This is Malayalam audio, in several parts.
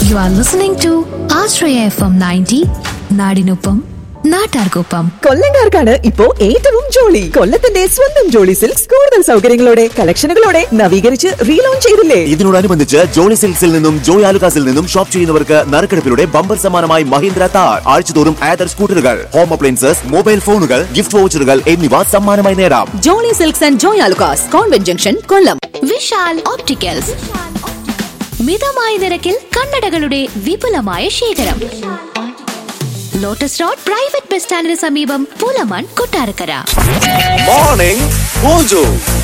U are listening to Asraya F M ninety നാടിനൊപ്പം നാട്ടാർക്കൊപ്പം കൊല്ലംകാർക്കാണ് ഇപ്പോ ഏറ്റവും ജോളി കൊല്ലത്തിന്റെ സ്വന്തം ജോളി സിൽക്സ് കൂടുതൽ സൗകര്യങ്ങളോടെ കളക്ഷനുകളോടെ നവീകരിച്ച് റീലോഞ്ച് ചെയ്തില്ലേ ഇതിനോടനുബന്ധിച്ച് ജോളി സിൽക്സിൽ നിന്നും ജോയ് ആലുകാസിൽ നിന്നും ഷോപ്പ് ചെയ്യുന്നവർക്ക് നറുക്കെടുപ്പിലൂടെ ബമ്പർ സമ്മാനമായി മഹീന്ദ്ര താർ ആഴ്ചതോറും ആദർ സ്കൂട്ടറുകൾ ഹോം അപ്ലയൻസസ് മൊബൈൽ ഫോണുകൾ ഗിഫ്റ്റ് വൗച്ചറുകൾ എന്നിവ സമ്മാനമായി നേടാം Jolly Silks and Joy Alukkas convent junction Kollam Vishal opticals മിതമായ നിരക്കിൽ കണ്ണടകളുടെ വിപുലമായ ശേഖരം ലോട്ടസ് റോഡ് പ്രൈവറ്റ് ബസ് സ്റ്റാൻഡിന് സമീപം പൂലമാൻ കൊട്ടാരക്കര മോർണിംഗ് മോജോ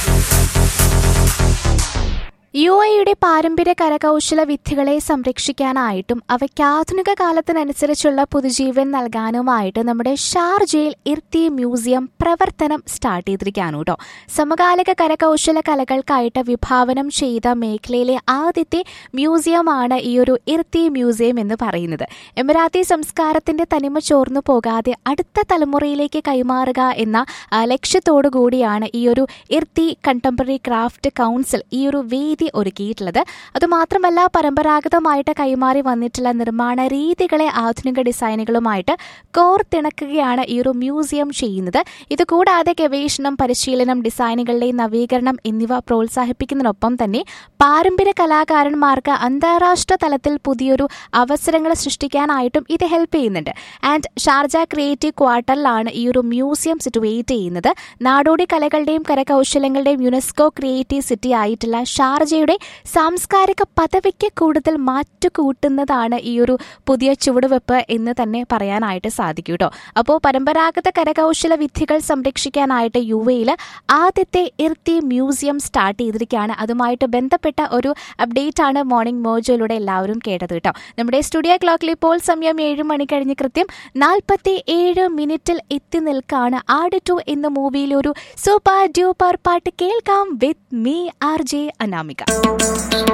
യു എയുടെ പാരമ്പര്യ കരകൗശല വിദ്യകളെ സംരക്ഷിക്കാനായിട്ടും അവയ്ക്ക് ആധുനിക കാലത്തിനനുസരിച്ചുള്ള പുതുജീവൻ നൽകാനുമായിട്ട് നമ്മുടെ ഷാർജയിൽ ഇർത്തി മ്യൂസിയം പ്രവർത്തനം സ്റ്റാർട്ട് ചെയ്തിരിക്കുകയാണ് കേട്ടോ സമകാലിക കരകൗശല കലകൾക്കായിട്ട് വിഭാവനം ചെയ്ത മേഖലയിലെ ആദ്യത്തെ മ്യൂസിയമാണ് ഈ ഒരു ഇർത്തി മ്യൂസിയം എന്ന് പറയുന്നത് എമിറാത്തി സംസ്കാരത്തിന്റെ തനിമ ചോർന്നു പോകാതെ അടുത്ത തലമുറയിലേക്ക് കൈമാറുക എന്ന ആ, ലക്ഷ്യത്തോടു കൂടിയാണ് ഈ ഒരു ഇർത്തി കണ്ടംപററി ക്രാഫ്റ്റ് കൗൺസിൽ ഈ ഒരു വേദി ഒരുക്കിയിട്ടുള്ളത് അതുമാത്രമല്ല പരമ്പരാഗതമായിട്ട് കൈമാറി വന്നിട്ടുള്ള നിർമ്മാണ രീതികളെ ആധുനിക ഡിസൈനുകളുമായിട്ട് കോർത്തിണക്കുകയാണ് ഈ ഒരു മ്യൂസിയം ചെയ്യുന്നത് ഇതുകൂടാതെ ഗവേഷണം പരിശീലനം ഡിസൈനുകളുടെ നവീകരണം എന്നിവ പ്രോത്സാഹിപ്പിക്കുന്നതിനൊപ്പം തന്നെ പാരമ്പര്യ കലാകാരന്മാർക്ക് അന്താരാഷ്ട്ര തലത്തിൽ പുതിയൊരു അവസരങ്ങൾ സൃഷ്ടിക്കാനായിട്ടും ഇത് ഹെൽപ്പ് ചെയ്യുന്നുണ്ട് ആൻഡ് ഷാർജ ക്രിയേറ്റീവ് ക്വാർട്ടറിലാണ് ഈ ഒരു മ്യൂസിയം സിറ്റുവേറ്റ് ചെയ്യുന്നത് നാടോടി കലകളുടെയും കരകൗശലങ്ങളുടെയും യുനെസ്കോ ക്രിയേറ്റീവ് സിറ്റി ആയിട്ടുള്ള ഷാർജയുടെ സാംസ്കാരിക പദവിക്ക് കൂടുതൽ മാറ്റുകൂട്ടുന്നതാണ് ഈ ഒരു പുതിയ ചുവടുവെപ്പ് എന്ന് തന്നെ പറയാനായിട്ട് സാധിക്കും കേട്ടോ അപ്പോൾ പരമ്പരാഗത കരകൗശല വിദ്യകൾ സംരക്ഷിക്കാനായിട്ട് യു എയിൽ ആദ്യത്തെ ഇർത്തി മ്യൂസിയം സ്റ്റാർട്ട് ചെയ്തിരിക്കുകയാണ് അതുമായിട്ട് ബന്ധപ്പെട്ട ഒരു അപ്ഡേറ്റ് ആണ് മോർണിംഗ് മോജോയിലൂടെ എല്ലാവരും കേട്ടത് കേട്ടോ നമ്മുടെ സ്റ്റുഡിയോ ക്ലോക്കിൽ ഇപ്പോൾ സമയം ഏഴ് മണി കഴിഞ്ഞ് കൃത്യം നാൽപ്പത്തി ഏഴ് മിനിറ്റിൽ എത്തി നിൽക്കാണ് ആട് ടു എന്ന മൂവിയിൽ ഒരു സൂപ്പർ ഡ്യൂപ്പർ പാട്ട് കേൾക്കാം with me R J Anamika